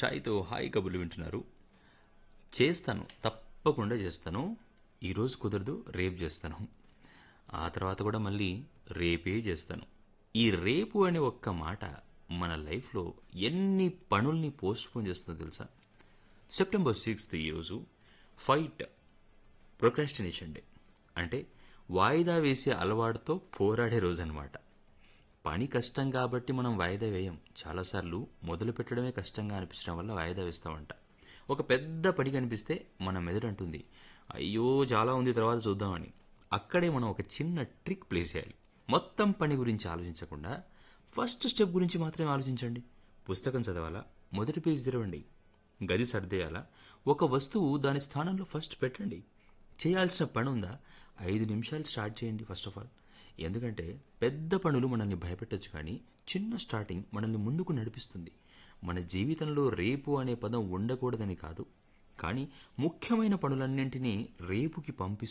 ఛాయ్తో hi కబుర్లు వింటున్నారు చేస్తాను తప్పకుండా చేస్తాను ఈరోజు కుదరదు రేపు చేస్తాను ఆ తర్వాత కూడా మళ్ళీ రేపే చేస్తాను ఈ రేపు అనే ఒక్క మాట మన లైఫ్లో ఎన్ని పనుల్ని పోస్ట్పోన్ చేస్తుందో తెలుసా సెప్టెంబర్ సిక్స్త్ ఈరోజు ఫైట్ ప్రొక్రాస్టినేషన్ డే అంటే వాయిదా వేసే అలవాటుతో పోరాడే రోజు అనమాట పని కష్టం కాబట్టి మనం వాయిదా వేయం చాలాసార్లు మొదలు పెట్టడమే కష్టంగా అనిపించడం వల్ల వాయిదా వేస్తామంట ఒక పెద్ద పని కనిపిస్తే మన మెదడు అంటుంది అయ్యో చాలా ఉంది తర్వాత చూద్దామని అక్కడే మనం ఒక చిన్న ట్రిక్ ప్లే చేయాలి మొత్తం పని గురించి ఆలోచించకుండా ఫస్ట్ స్టెప్ గురించి మాత్రమే ఆలోచించండి పుస్తకం చదవాలా మొదటి పేజ్ తెరవండి గది సర్దేయాలా ఒక వస్తువు దాని స్థానంలో ఫస్ట్ పెట్టండి చేయాల్సిన పని ఉందా ఐదు నిమిషాలు స్టార్ట్ చేయండి ఫస్ట్ ఆఫ్ ఆల్ ఎందుకంటే పెద్ద పనులు మనల్ని భయపెట్టచ్చు కానీ చిన్న స్టార్టింగ్ మనల్ని ముందుకు నడిపిస్తుంది మన జీవితంలో రేపు అనే పదం ఉండకూడదని కాదు కానీ ముఖ్యమైన పనులన్నింటినీ రేపుకి పంపిస్తూ